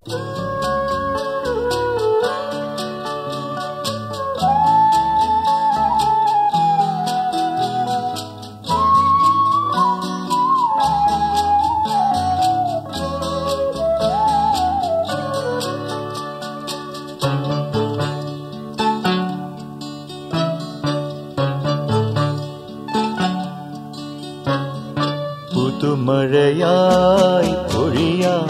പുതുമഴയായി പൊഴിയാം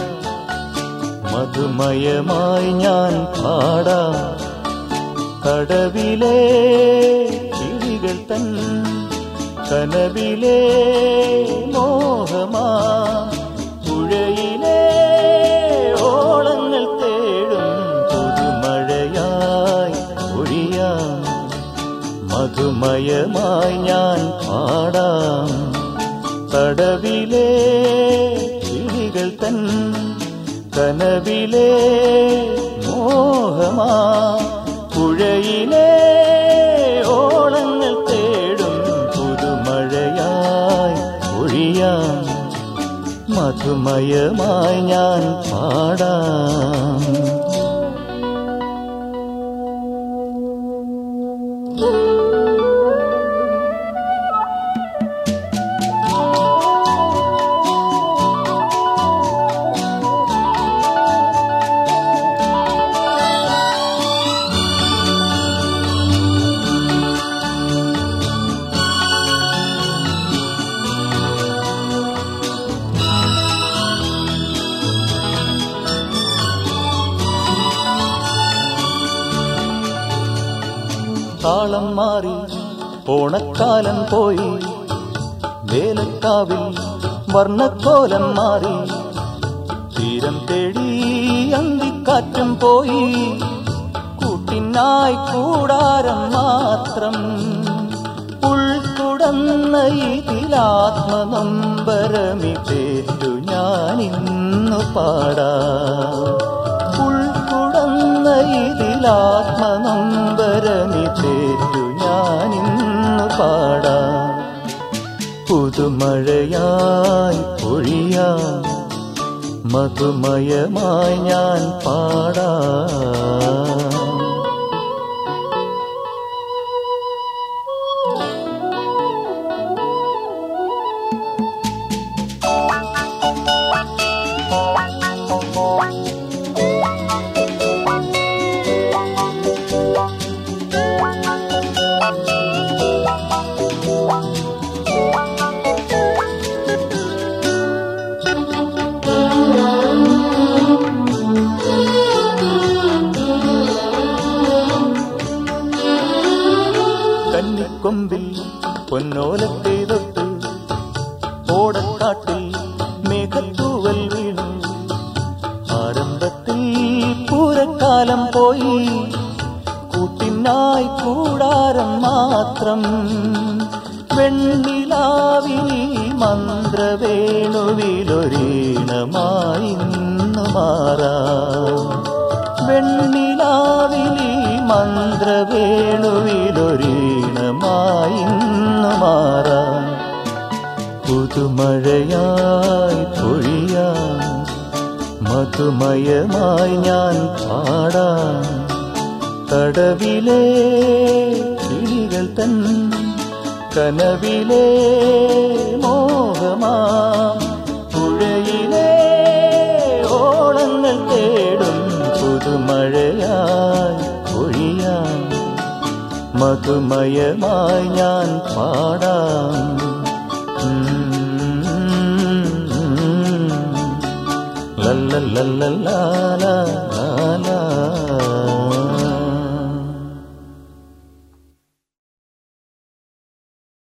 മധുമയമായി ഞാൻ പാടാം കടവിലെ കിളികൾ തൻ കനവിലെ മോഹമാ പുഴയിലെ ഓളങ്ങൾ തേടും പുതുമഴയായി പൊഴിയാം മധുമയമായി ഞാൻ പാടാം തടവിലെ കിളികൾ തൻ കനവിലെ മോഹമാ പുഴയിലെ ഓളങ്ങൾ തേടും പുതുമഴയായി ഒഴിയാം മധുമയമായി ഞാൻ പാടാം താളം മാറി ഓണക്കാലം പോയി വേലക്കാവിൽ വർണ്ണക്കോലം മാറി തീരം തേടി അന്തിക്കാറ്റും പോയി കൂട്ടിനായി കൂടാരം മാത്രം ഉൾക്കുടന്ന ഇതിലാത്മനമ്പരമിട്ടേറ്റു ഞാനിന്നു പാടാം ഉൾക്കുടന്ന ഇതിലാത്മനമ്പരമിട്ടേറ്റു ഞാനിന്നു പാടാം പുതുമഴയായി പൊഴിയാം മധുമയമായി ഞാൻ പാടാം കന്നിക്കൊമ്പിൽ പൊന്നോലത്തെ തൊട്ട് ഓടക്കാട്ടിൽ മേഘത്തൂവൽ വീണു ആരംഭത്തിൽ പൂരക്കാലം പോയി കൂട്ടിനായി കൂടാരം മാത്രം വെണ്ണിലാവിൽ മന്ത്രവേണുവിലൊരീണമായി ഇന്നു മാറാം വെണ്ണിലാവിലി മന്ത്രവേണുവിലൊരീണമായി ഇന്നു മാറാം പുതുമഴയായി പൊഴിയാം മധുമയമായി ഞാൻ പാടാം കടവിലെ കിളികൾ തൻ കനവിലെ മോഹമാ പുഴയിലെ ഓളങ്ങൾ തേടും പുതുമഴയായി പൊഴിയാം മധുമയമായി ഞാൻ പാടാം ലല്ലല്ലല്ലാ